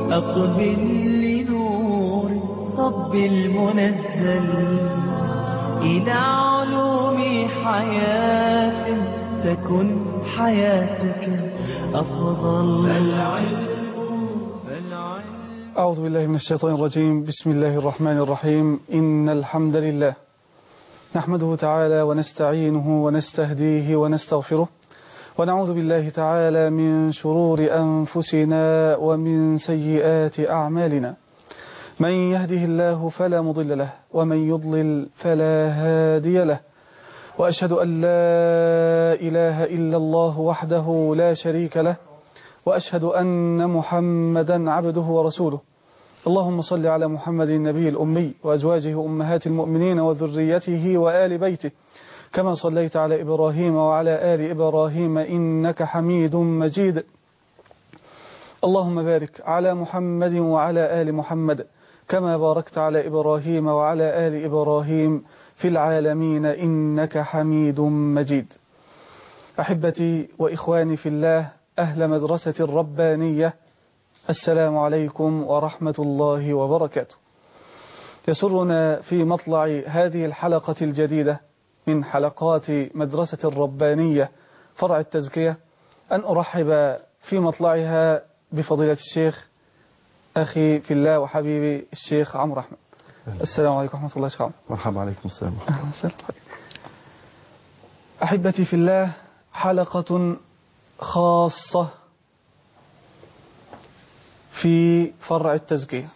أقبل لنور رب المنزل إلى علوم حياة تكن حياتك أفضل فالعلم فالعلم أعوذ بالله من الشيطان الرجيم بسم الله الرحمن الرحيم إن الحمد لله نحمده تعالى ونستعينه ونستهديه ونستغفره ونعوذ بالله تعالى من شرور أنفسنا ومن سيئات أعمالنا من يهده الله فلا مضل له ومن يضلل فلا هادي له وأشهد أن لا إله إلا الله وحده لا شريك له وأشهد أن محمدا عبده ورسوله اللهم صل على محمد النبي الأمي وأزواجه أمهات المؤمنين وذريته وآل بيته كما صليت على إبراهيم وعلى آل إبراهيم إنك حميد مجيد اللهم بارك على محمد وعلى آل محمد كما باركت على إبراهيم وعلى آل إبراهيم في العالمين إنك حميد مجيد أحبتي وإخواني في الله أهل مدرسة الربانية السلام عليكم ورحمة الله وبركاته يسرنا في مطلع هذه الحلقة الجديدة من حلقات مدرسة الربانية فرع التزكية أن أرحب في مطلعها بفضيلة الشيخ أخي في الله وحبيبي الشيخ عمرو أحمد السلام عليكم ورحمة الله وبركاته مرحبا عليكم السلام أهلا وسهلا. أحبتي في الله حلقة خاصة في فرع التزكية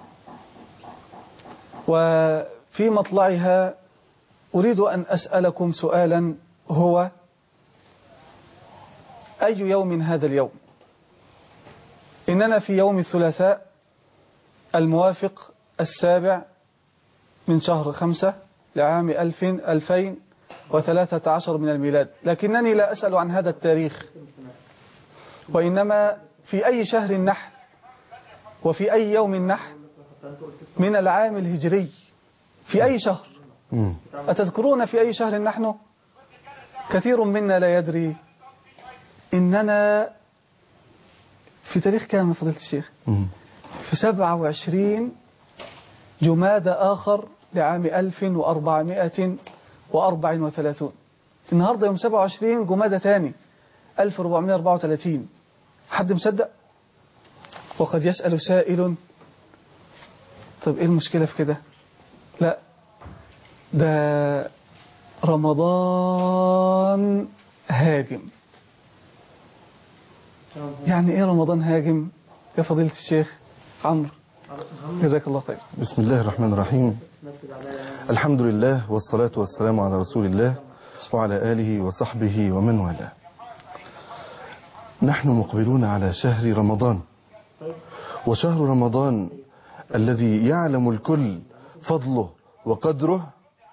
وفي مطلعها أريد أن أسألكم سؤالا هو أي يوم هذا اليوم إننا في يوم الثلاثاء الموافق السابع من شهر خمسة لعام ألف ألفين وثلاثة عشر من الميلاد لكنني لا أسأل عن هذا التاريخ وإنما في أي شهر نحن وفي أي يوم نحن من العام الهجري في أي شهر مم. أتذكرون في أي شهر نحن كثير منا لا يدري إننا في تاريخ كام فضيلة الشيخ مم. في 27 جماد آخر لعام 1434 النهاردة يوم 27 جمادة تاني 1434 حد مصدق وقد يسأل سائل طب ايه المشكلة في كده لا ده رمضان هاجم يعني ايه رمضان هاجم يا فضيلة الشيخ عمرو جزاك الله خير بسم الله الرحمن الرحيم الحمد لله والصلاة والسلام على رسول الله وعلى آله وصحبه ومن والاه نحن مقبلون على شهر رمضان وشهر رمضان الذي يعلم الكل فضله وقدره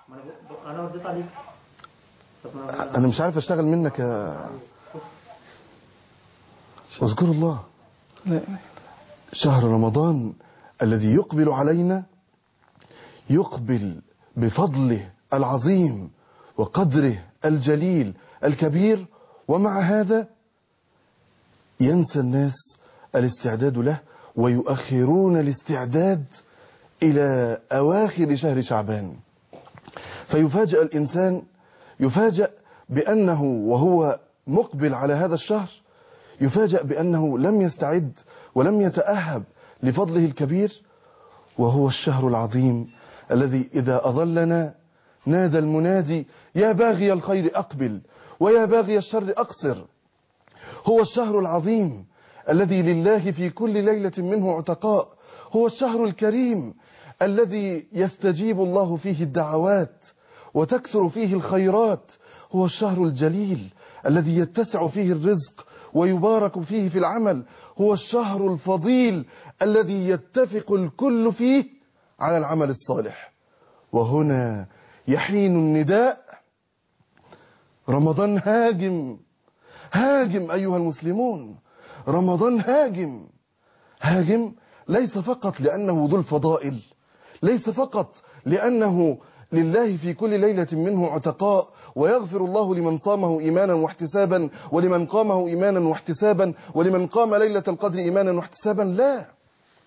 أنا مش عارف أشتغل منك يا واذكر الله لا شهر رمضان الذي يقبل علينا يقبل بفضله العظيم وقدره الجليل الكبير ومع هذا ينسى الناس الاستعداد له ويؤخرون الاستعداد إلى أواخر شهر شعبان فيفاجأ الإنسان يفاجأ بأنه وهو مقبل على هذا الشهر يفاجأ بأنه لم يستعد ولم يتأهب لفضله الكبير وهو الشهر العظيم الذي إذا أظلنا نادى المنادي يا باغي الخير أقبل ويا باغي الشر أقصر هو الشهر العظيم الذي لله في كل ليلة منه عتقاء هو الشهر الكريم الذي يستجيب الله فيه الدعوات وتكثر فيه الخيرات هو الشهر الجليل الذي يتسع فيه الرزق ويبارك فيه في العمل هو الشهر الفضيل الذي يتفق الكل فيه على العمل الصالح وهنا يحين النداء رمضان هاجم هاجم أيها المسلمون رمضان هاجم هاجم ليس فقط لأنه ذو الفضائل ليس فقط لأنه لله في كل ليلة منه عتقاء ويغفر الله لمن صامه إيمانا واحتسابا ولمن قامه إيمانا واحتسابا ولمن قام ليلة القدر إيمانا واحتسابا لا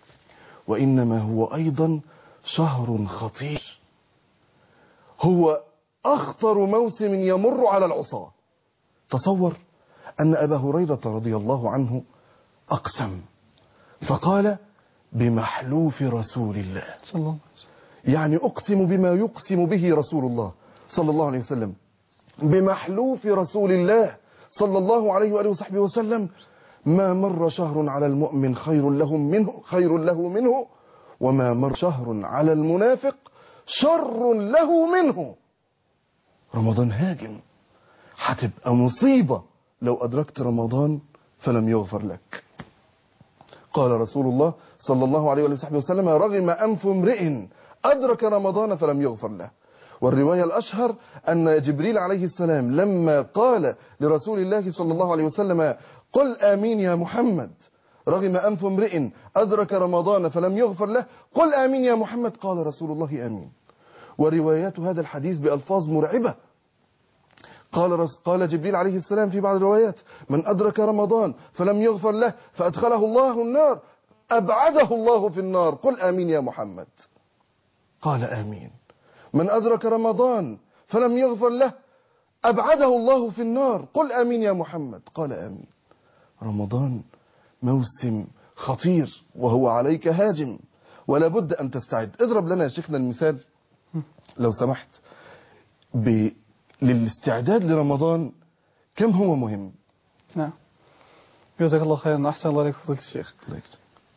وإنما هو أيضا شهر خطير هو أخطر موسم يمر على العصاة تصور أن أبا هريرة رضي الله عنه أقسم فقال بمحلوف رسول الله صلى الله عليه وسلم يعني أقسم بما يقسم به رسول الله صلى الله عليه وسلم بمحلوف رسول الله صلى الله عليه وآله وصحبه وسلم ما مر شهر على المؤمن خير له منه خير له منه وما مر شهر على المنافق شر له منه رمضان هاجم هتبقى مصيبة لو أدركت رمضان فلم يغفر لك قال رسول الله صلى الله عليه وآله وسلم رغم أنف امرئ أدرك رمضان فلم يغفر له والرواية الأشهر أن جبريل عليه السلام لما قال لرسول الله صلى الله عليه وسلم قل آمين يا محمد رغم أنف امرئ أدرك رمضان فلم يغفر له قل آمين يا محمد قال رسول الله آمين وروايات هذا الحديث بألفاظ مرعبة قال رس قال جبريل عليه السلام في بعض الروايات من أدرك رمضان فلم يغفر له فأدخله الله النار أبعده الله في النار قل آمين يا محمد قال آمين من أدرك رمضان فلم يغفر له أبعده الله في النار قل آمين يا محمد قال آمين رمضان موسم خطير وهو عليك هاجم ولا بد أن تستعد اضرب لنا يا شيخنا المثال لو سمحت ب... للاستعداد لرمضان كم هو مهم نعم جزاك الله خيرا أحسن الله عليك فضيلة الشيخ الله يكرمك.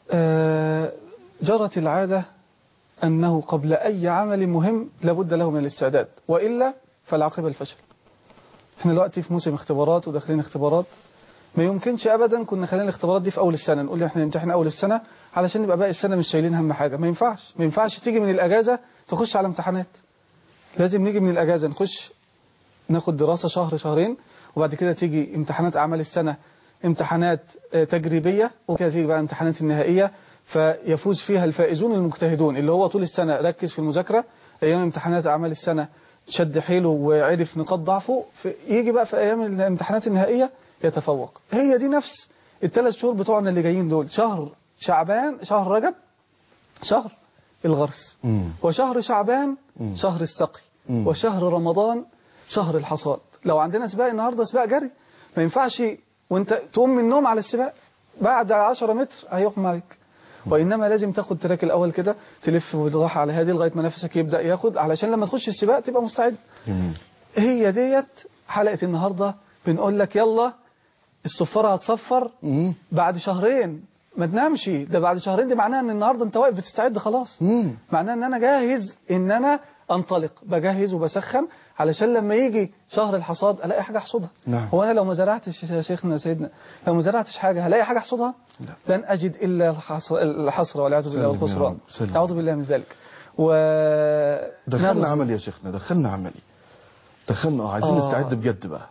آه، جرت العادة أنه قبل أي عمل مهم لابد له من الاستعداد وإلا فالعاقبة الفشل احنا دلوقتي في موسم اختبارات وداخلين اختبارات ما يمكنش ابدا كنا خلينا الاختبارات دي في اول السنه نقول احنا نمتحن اول السنه علشان نبقى باقي السنه مش شايلين هم حاجه ما ينفعش ما ينفعش تيجي من الاجازه تخش على امتحانات لازم نيجي من الاجازه نخش ناخد دراسه شهر شهرين وبعد كده تيجي امتحانات اعمال السنه امتحانات آه، تجريبيه وكده تيجي بقى امتحانات النهائيه فيفوز فيها الفائزون المجتهدون اللي هو طول السنه ركز في المذاكره ايام امتحانات اعمال السنه شد حيله وعرف نقاط ضعفه في- يجي بقى في ايام الامتحانات النهائيه يتفوق هي دي نفس الثلاث شهور بتوعنا اللي جايين دول شهر شعبان شهر رجب شهر الغرس مم. وشهر شعبان مم. شهر السقي مم. وشهر رمضان شهر الحصاد لو عندنا سباق النهارده سباق جري ما ينفعش وانت تقوم من النوم على السباق بعد 10 متر هيغمى عليك وانما لازم تاخد تراك الاول كده تلف بالراحه على هذه لغايه ما نفسك يبدا ياخد علشان لما تخش السباق تبقى مستعد جميل هي ديت حلقه النهارده بنقول لك يلا الصفاره هتصفر مم. بعد شهرين ما تنامش ده بعد شهرين دي معناها ان النهارده انت واقف بتستعد خلاص مم. معناه ان انا جاهز ان انا انطلق بجهز وبسخن علشان لما يجي شهر الحصاد الاقي حاجه احصدها نعم. هو انا لو ما زرعتش يا شيخنا سيدنا لو ما زرعتش حاجه هلاقي حاجه احصدها لا. لن اجد الا الحصر الحسره والعياذ بالله سلم يا والخسران رب، سلم. اعوذ بالله من ذلك و دخلنا نبذ- عملي يا شيخنا دخلنا عملي دخلنا اه عايزين آه. نستعد بجد بقى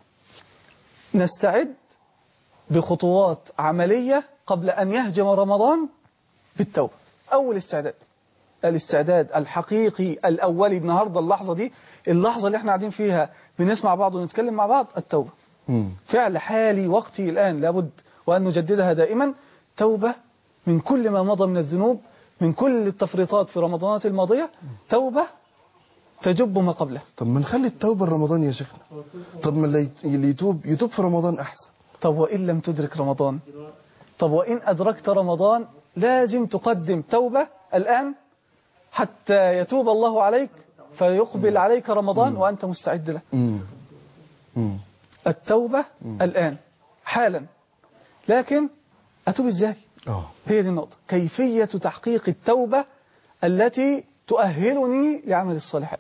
نستعد بخطوات عملية قبل أن يهجم رمضان بالتوبة أول استعداد الاستعداد الحقيقي الأولي النهاردة اللحظة دي اللحظة اللي احنا قاعدين فيها بنسمع بعض ونتكلم مع بعض التوبة مم. فعل حالي وقتي الآن لابد وأن نجددها دائما توبة من كل ما مضى من الذنوب من كل التفريطات في رمضانات الماضية توبة تجب ما قبله طب ما نخلي التوبة رمضان يا شيخنا طب ما اللي يت- اللي يتوب يتوب في رمضان أحسن طب وإن لم تدرك رمضان طب وإن أدركت رمضان لازم تقدم توبة الآن حتى يتوب الله عليك فيقبل عليك رمضان وأنت مستعد له مم. مم. التوبة الآن حالا لكن أتوب إزاي اه هي دي النقطة كيفية تحقيق التوبة التي تؤهلني لعمل الصالحات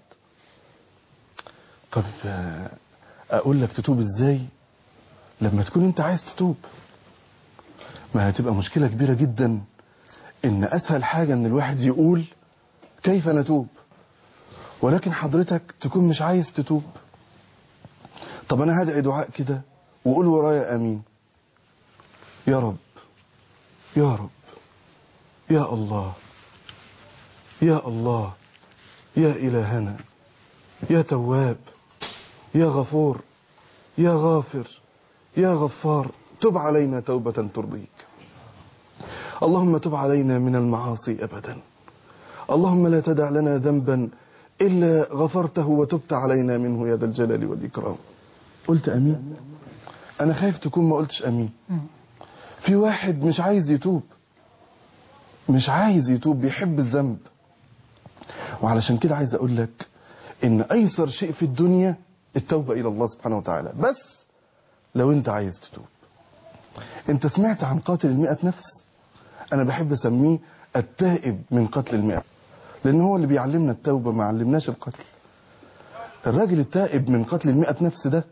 طب آه، اقول لك تتوب ازاي لما تكون انت عايز تتوب ما هتبقى مشكلة كبيرة جدا ان اسهل حاجة ان الواحد يقول كيف نتوب ولكن حضرتك تكون مش عايز تتوب طب انا هدعي دعاء كده وقول ورايا امين يا رب يا رب يا الله يا الله يا الهنا يا تواب يا غفور يا غافر يا غفار تب علينا توبة ترضيك اللهم تب علينا من المعاصي أبدا اللهم لا تدع لنا ذنبا إلا غفرته وتبت علينا منه يا ذا الجلال والإكرام قلت أمين أنا خايف تكون ما قلتش أمين في واحد مش عايز يتوب مش عايز يتوب بيحب الذنب وعلشان كده عايز أقول لك إن أيسر شيء في الدنيا التوبة إلى الله سبحانه وتعالى بس لو أنت عايز تتوب أنت سمعت عن قاتل المئة نفس أنا بحب أسميه التائب من قتل المئة لأن هو اللي بيعلمنا التوبة ما علمناش القتل الراجل التائب من قتل المئة نفس ده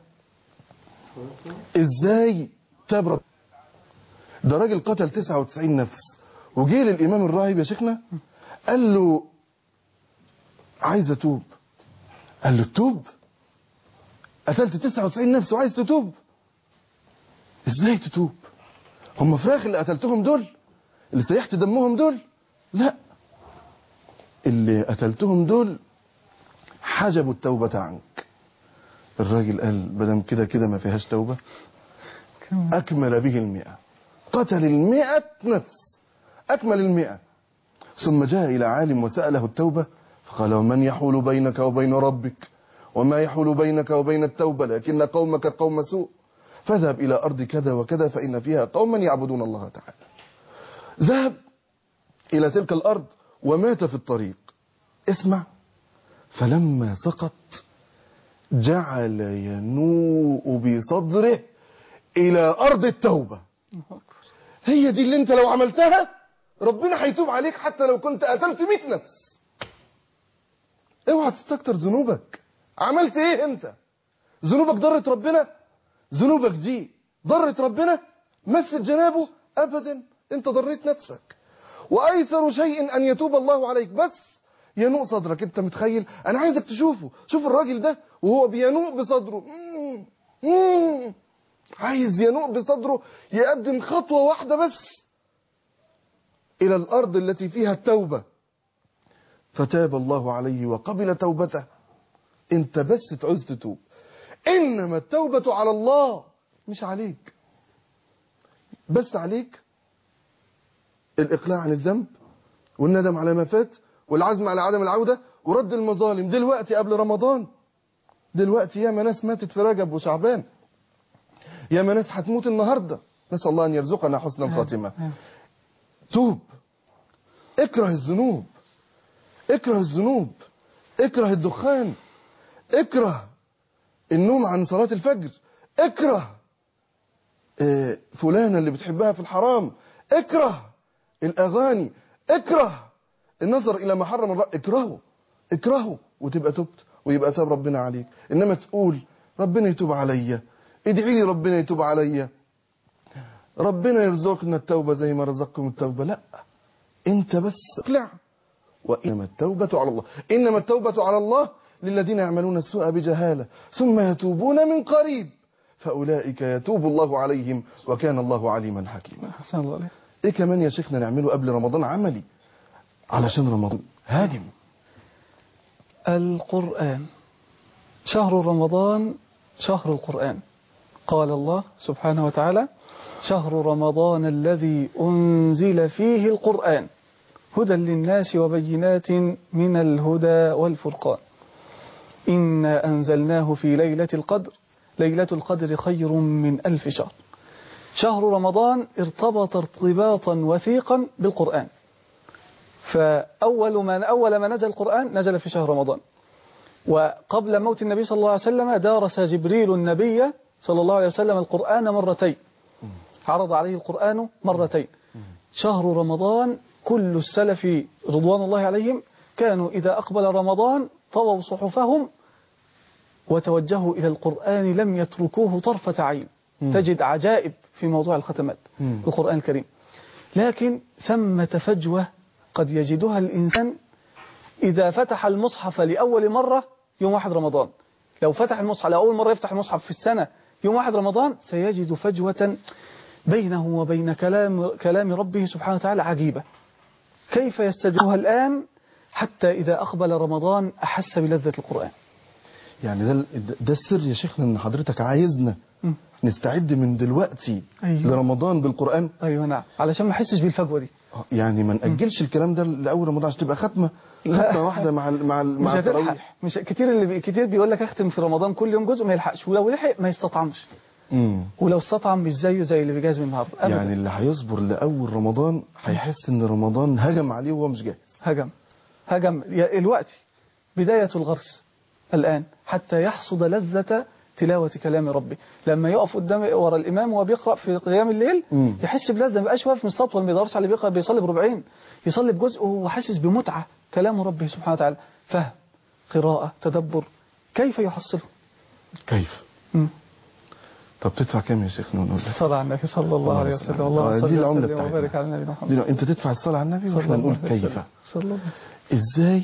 ازاي تاب رب ده راجل قتل 99 نفس وجه للإمام الراهب يا شيخنا قال له عايز أتوب قال له تتوب قتلت 99 نفس وعايز تتوب ازاي تتوب هم فراخ اللي قتلتهم دول اللي سيحت دمهم دول لا اللي قتلتهم دول حجبوا التوبة عنك الراجل قال بدم كده كده ما فيهاش توبة أكمل به المئة قتل المئة نفس أكمل المئة ثم جاء إلى عالم وسأله التوبة فقال ومن يحول بينك وبين ربك وما يحول بينك وبين التوبة لكن قومك قوم سوء فاذهب إلى أرض كذا وكذا فإن فيها قوما يعبدون الله تعالى ذهب إلى تلك الأرض ومات في الطريق اسمع فلما سقط جعل ينوء بصدره إلى أرض التوبة هي دي اللي انت لو عملتها ربنا هيتوب عليك حتى لو كنت قتلت 100 نفس اوعى تستكتر ذنوبك عملت ايه انت ذنوبك ضرت ربنا ذنوبك دي ضرت ربنا مست جنابه ابدا انت ضريت نفسك وايسر شيء ان يتوب الله عليك بس ينوء صدرك انت متخيل انا عايزك تشوفه شوف الراجل ده وهو بينوء بصدره مم. مم. عايز ينوء بصدره يقدم خطوة واحدة بس إلى الأرض التي فيها التوبة فتاب الله عليه وقبل توبته انت بس تعوز تتوب إنما التوبة على الله مش عليك بس عليك الإقلاع عن الذنب والندم على ما فات والعزم على عدم العودة ورد المظالم دلوقتي قبل رمضان دلوقتي ياما ناس ماتت في رجب وشعبان ياما ناس هتموت النهارده نسال الله ان يرزقنا حسن الخاتمه توب اكره الذنوب اكره الذنوب اكره الدخان اكره النوم عن صلاه الفجر اكره آه، فلانه اللي بتحبها في الحرام اكره الاغاني اكره النظر الى ما حرم الرب اكرهه اكرهه وتبقى تبت ويبقى تاب ربنا عليك انما تقول ربنا يتوب عليا ادعي لي ربنا يتوب عليا ربنا يرزقنا التوبة زي ما رزقكم التوبة لا انت بس اقلع وإنما التوبة على الله إنما التوبة على الله للذين يعملون السوء بجهالة ثم يتوبون من قريب فأولئك يتوب الله عليهم وكان الله عليما حكيما أحسن الله عليك ايه كمان يا شيخنا نعمله قبل رمضان عملي علشان رمضان هاجم القرآن شهر رمضان شهر القرآن قال الله سبحانه وتعالى شهر رمضان الذي أنزل فيه القرآن هدى للناس وبينات من الهدى والفرقان إنا أنزلناه في ليلة القدر ليلة القدر خير من ألف شهر شهر رمضان ارتبط ارتباطا وثيقا بالقرآن فأول ما أول ما نزل القرآن نزل في شهر رمضان وقبل موت النبي صلى الله عليه وسلم درس جبريل النبي صلى الله عليه وسلم القرآن مرتين عرض عليه القرآن مرتين شهر رمضان كل السلف رضوان الله عليهم كانوا إذا أقبل رمضان طووا صحفهم وتوجهوا إلى القرآن لم يتركوه طرفة عين تجد عجائب في موضوع الختمات مم. القرآن الكريم لكن ثمة فجوة قد يجدها الإنسان إذا فتح المصحف لأول مرة يوم واحد رمضان لو فتح المصحف لأول مرة يفتح المصحف في السنة يوم واحد رمضان سيجد فجوة بينه وبين كلام, كلام ربه سبحانه وتعالى عجيبة كيف يستدعوها الآن حتى إذا أقبل رمضان أحس بلذة القرآن يعني ده ده السر يا شيخنا ان حضرتك عايزنا نستعد من دلوقتي أيوة. لرمضان بالقرآن أيوة نعم علشان ما أحسش بالفجوة دي يعني ما نأجلش الكلام ده لأول رمضان عشان تبقى ختمة لا. ختمة واحدة مع ال- مع ال- مش مع هتلحق التراويح مش كتير اللي بي... كتير بيقول لك اختم في رمضان كل يوم جزء ما يلحقش ولو لحق ما يستطعمش مم. ولو استطعم مش زيه زي اللي بيجهز من النهارده أبداً. يعني اللي هيصبر لأول رمضان هيحس إن رمضان هجم عليه وهو مش جاهز هجم هجم يا- الوقت بداية الغرس الآن حتى يحصد لذة تلاوة كلام ربي لما يقف قدام ورا الإمام وهو بيقرأ في قيام الليل مم. يحس بلذة ما يبقاش واقف من السطوة ما بيدورش على اللي بيقرأ بيصلي بربعين يصلي بجزء وهو حاسس بمتعة كلام ربه سبحانه وتعالى فهم قراءة تدبر كيف يحصله كيف مم. طب تدفع كام يا شيخ نقول لك صلى على النبي صلى الله عليه صلى وسلم الله عليه اللهم وسلم. صل دي العملة وسلم بتاعتنا. وبارك على نبينا محمد دي انت تدفع الصلاة على النبي صلى واحنا الله نقول عليه كيف وسلم. صلى الله عليه وسلم. ازاي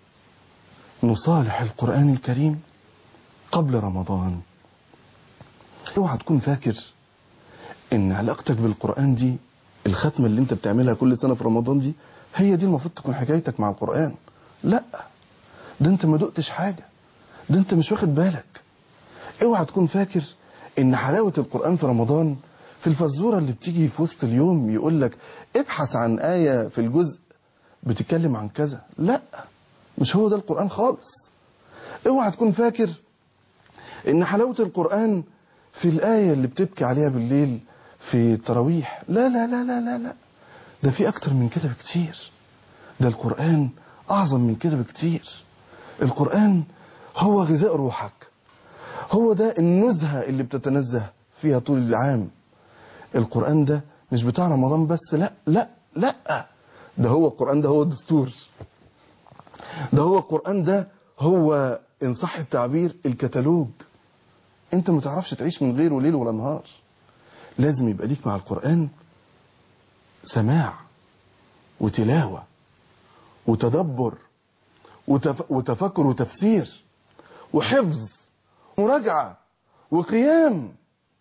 نصالح القرآن الكريم قبل رمضان اوعى تكون فاكر ان علاقتك بالقرآن دي الختمة اللي انت بتعملها كل سنة في رمضان دي هي دي المفروض تكون حكايتك مع القرآن لا ده انت ما دقتش حاجة ده انت مش واخد بالك اوعى تكون فاكر ان حلاوة القرآن في رمضان في الفزورة اللي بتيجي في وسط اليوم يقول لك ابحث عن آية في الجزء بتتكلم عن كذا لا مش هو ده القرآن خالص اوعى تكون فاكر ان حلاوة القرآن في الآية اللي بتبكي عليها بالليل في التراويح لا لا لا لا لا لا ده في أكتر من كده بكتير ده القرآن أعظم من كده بكتير القرآن هو غذاء روحك هو ده النزهة اللي بتتنزه فيها طول العام القرآن ده مش بتاع رمضان بس لا لا لا ده هو القرآن ده هو الدستور ده هو القرآن ده هو إن صح التعبير الكتالوج انت ما تعرفش تعيش من غيره ليل ولا نهار لازم يبقى ليك مع القرآن سماع وتلاوة وتدبر وتف... وتفكر وتفسير وحفظ مراجعة وقيام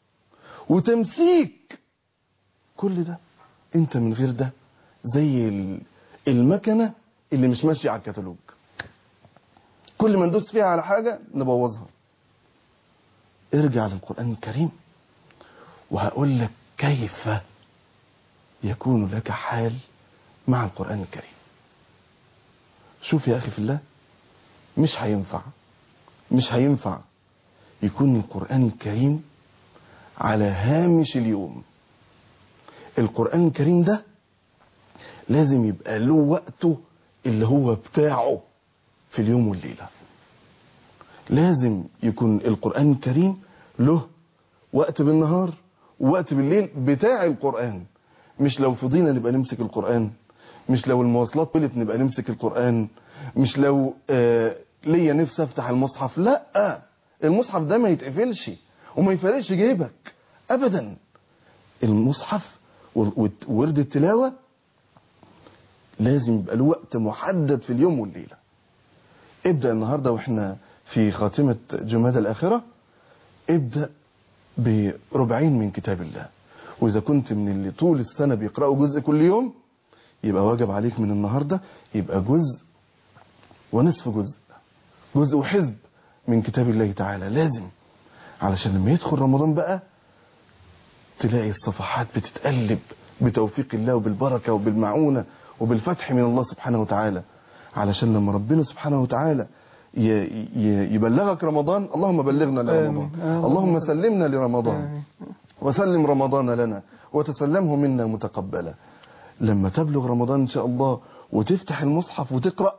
وتمسيك كل ده انت من غير ده زي ال- المكنة اللي مش ماشية على الكتالوج كل ما ندوس فيها على حاجة نبوظها ارجع للقرآن الكريم وهقول لك كيف يكون لك حال مع القرآن الكريم شوف يا أخي في الله مش هينفع مش هينفع يكون القرآن الكريم على هامش اليوم القرآن الكريم ده لازم يبقى له وقته اللي هو بتاعه في اليوم والليلة لازم يكون القرآن الكريم له وقت بالنهار ووقت بالليل بتاع القرآن مش لو فضينا نبقى نمسك القرآن مش لو المواصلات طلت نبقى نمسك القرآن مش لو آه ليا نفسي افتح المصحف لا المصحف ده ما يتقفلش وما يفرقش جيبك ابدا المصحف وورد التلاوة لازم يبقى له وقت محدد في اليوم والليلة ابدأ النهاردة واحنا في خاتمة جمادى الآخرة ابدأ بربعين من كتاب الله وإذا كنت من اللي طول السنة بيقرأوا جزء كل يوم يبقى واجب عليك من النهاردة يبقى جزء ونصف جزء جزء وحزب من كتاب الله تعالى لازم علشان لما يدخل رمضان بقى تلاقي الصفحات بتتقلب بتوفيق الله وبالبركة وبالمعونة وبالفتح من الله سبحانه وتعالى علشان لما ربنا سبحانه وتعالى يبلغك رمضان اللهم بلغنا لرمضان اللهم سلمنا لرمضان وسلم رمضان لنا وتسلمه منا متقبلا لما تبلغ رمضان إن شاء الله وتفتح المصحف وتقرأ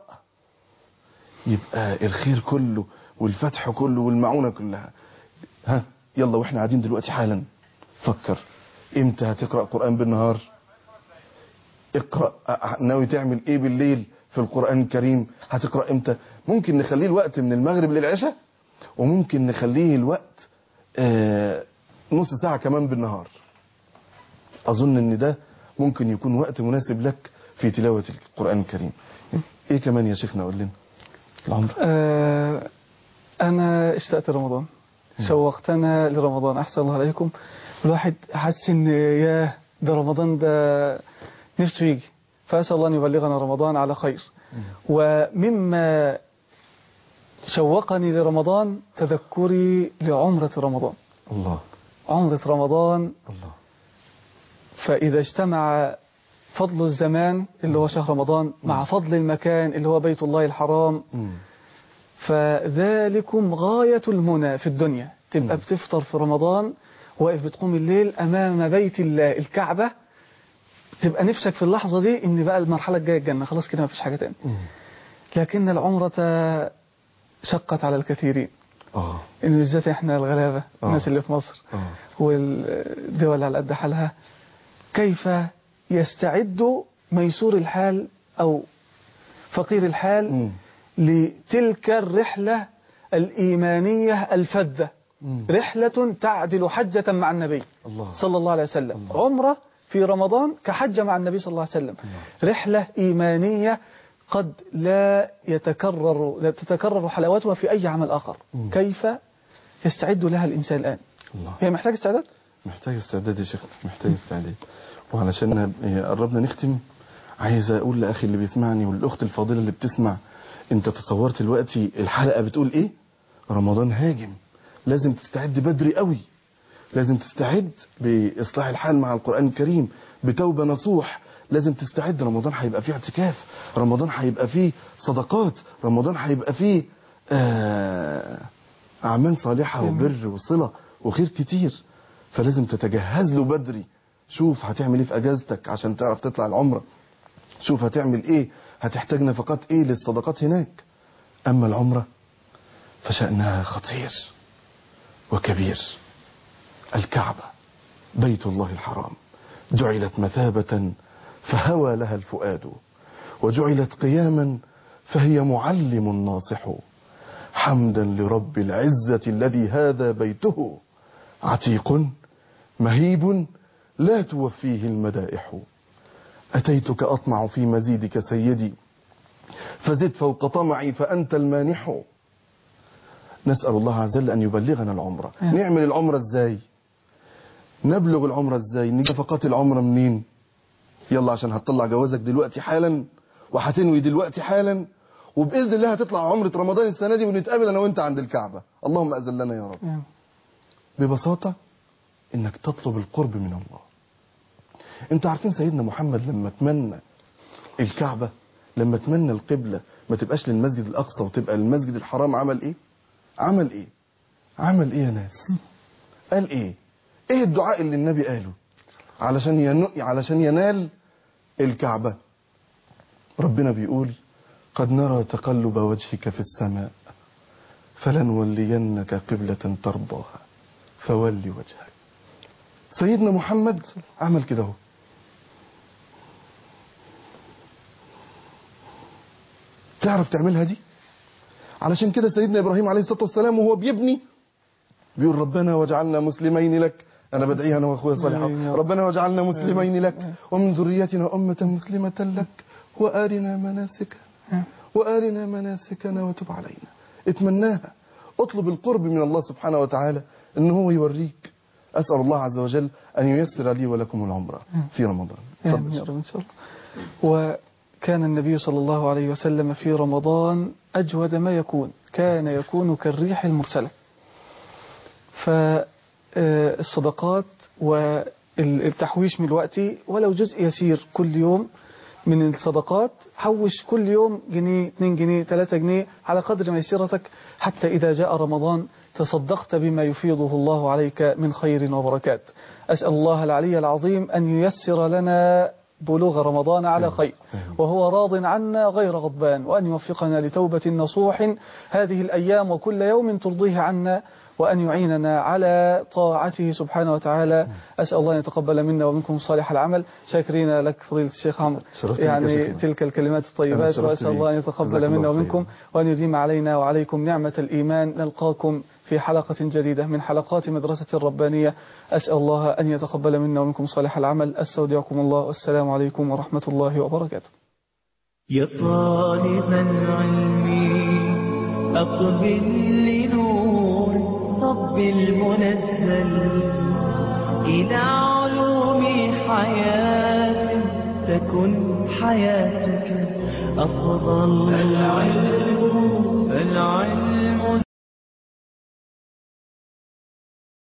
يبقى الخير كله والفتح كله والمعونة كلها ها يلا واحنا قاعدين دلوقتي حالا فكر امتى هتقرأ قرآن بالنهار اقرأ ناوي تعمل ايه بالليل في القرآن الكريم هتقرأ امتى ممكن نخليه الوقت من المغرب للعشاء وممكن نخليه الوقت آه نص ساعة كمان بالنهار اظن ان ده ممكن يكون وقت مناسب لك في تلاوة القرآن الكريم ايه كمان يا شيخنا قول لنا العمر آه انا اشتقت رمضان شوقتنا لرمضان احسن الله عليكم الواحد حاسس ان ياه ده رمضان ده نفسه يجي فأسأل الله أن يبلغنا رمضان على خير ومما شوقني لرمضان تذكري لعمرة رمضان الله عمرة رمضان الله فإذا اجتمع فضل الزمان اللي هو شهر رمضان مع فضل المكان اللي هو بيت الله الحرام مم. فذلكم غاية المنى في الدنيا تبقى مم. بتفطر في رمضان واقف بتقوم الليل أمام بيت الله الكعبة تبقى نفسك في اللحظة دي إن بقى المرحلة الجاية الجنة خلاص كده مفيش حاجة تاني مم. لكن العمرة شقت على الكثيرين اه إن بالذات إحنا الغلابة آه. الناس اللي في مصر اه والدول على قد حالها كيف يستعد ميسور الحال أو فقير الحال مم. لتلك الرحلة الإيمانية الفذة مم. رحلة تعدل حجة مع النبي الله صلى الله عليه وسلم الله. عمرة في رمضان كحجة مع النبي صلى الله عليه وسلم رحلة إيمانية قد لا يتكرر لا تتكرر حلاوتها في أي عمل آخر مم. كيف يستعد لها الإنسان الآن الله هي محتاجة استعداد محتاج استعداد يا شيخ محتاج استعداد وعلشان إيه، قربنا نختم عايز اقول لاخي اللي بيسمعني والاخت الفاضله اللي بتسمع انت تصورت دلوقتي الحلقه بتقول ايه رمضان هاجم لازم تستعد بدري قوي لازم تستعد باصلاح الحال مع القران الكريم بتوبه نصوح لازم تستعد رمضان هيبقى فيه اعتكاف رمضان هيبقى فيه صدقات رمضان هيبقى فيه آه اعمال صالحه وبر وصله وخير كتير فلازم تتجهز له بدري شوف هتعمل ايه في اجازتك عشان تعرف تطلع العمره شوف هتعمل ايه هتحتاج نفقات ايه للصدقات هناك اما العمره فشانها خطير وكبير الكعبه بيت الله الحرام جعلت مثابه فهوى لها الفؤاد وجعلت قياما فهي معلم ناصح حمدا لرب العزه الذي هذا بيته عتيق مهيب لا توفيه المدائح أتيتك أطمع في مزيدك سيدي فزد فوق طمعي فأنت المانح نسأل الله عز وجل أن يبلغنا العمرة آمين. نعمل العمرة إزاي نبلغ العمرة إزاي نجي نفقات العمرة منين يلا عشان هتطلع جوازك دلوقتي حالا وهتنوي دلوقتي حالا وبإذن الله هتطلع عمرة رمضان السنة دي ونتقابل أنا وأنت عند الكعبة اللهم أذلنا يا رب نعم. ببساطة انك تطلب القرب من الله انتوا عارفين سيدنا محمد لما تمنى الكعبة لما تمنى القبلة ما تبقاش للمسجد الأقصى وتبقى للمسجد الحرام عمل ايه عمل ايه عمل ايه يا ناس قال ايه ايه الدعاء اللي النبي قاله علشان ين... علشان ينال الكعبة ربنا بيقول قد نرى تقلب وجهك في السماء فلنولينك قبلة ترضاها فولي وجهك سيدنا محمد عمل كده اهو تعرف تعملها دي علشان كده سيدنا ابراهيم عليه الصلاه والسلام وهو بيبني بيقول ربنا واجعلنا مسلمين لك انا بدعيها انا واخويا صالح آمين يا رب. ربنا واجعلنا مسلمين لك ومن ذريتنا امه مسلمه لك وارنا مناسكنا وارنا مناسكنا وتب علينا اتمناها اطلب القرب من الله سبحانه وتعالى ان هو يوريك اسال الله عز وجل ان ييسر لي ولكم العمره في رمضان آمين يا اتفضل رب إن شاء الله وكان النبي صلى الله عليه وسلم في رمضان أجود ما يكون كان يكون كالريح المرسلة فالصدقات والتحويش من الوقت ولو جزء يسير كل يوم من الصدقات حوش كل يوم جنيه 2 جنيه 3 جنيه على قدر ميسرتك حتى إذا جاء رمضان تصدقت بما يفيضه الله عليك من خير وبركات أسأل الله العلي العظيم أن ييسر لنا بلوغ رمضان على خير وهو راض عنا غير غضبان وأن يوفقنا لتوبة نصوح هذه الأيام وكل يوم ترضيه عنا وأن يعيننا على طاعته سبحانه وتعالى أسأل الله أن يتقبل منا ومنكم صالح العمل شاكرين لك فضيلة الشيخ عمرو شرفت بك يا يعني شيخنا. تلك الكلمات أنا الطيبات شرفت وأسأل بيك. الله أن جزاك يتقبل الله منا خير. ومنكم وأن يديم علينا وعليكم نعمة الإيمان نلقاكم في حلقة جديدة من حلقات مدرسة الربانية أسأل الله أن يتقبل منا ومنكم صالح العمل أستودعكم الله والسلام عليكم ورحمة الله وبركاته يا طالب العلم أقبل لنور رب المنزل إلى علوم حياة تكن حياتك أفضل العلم العلم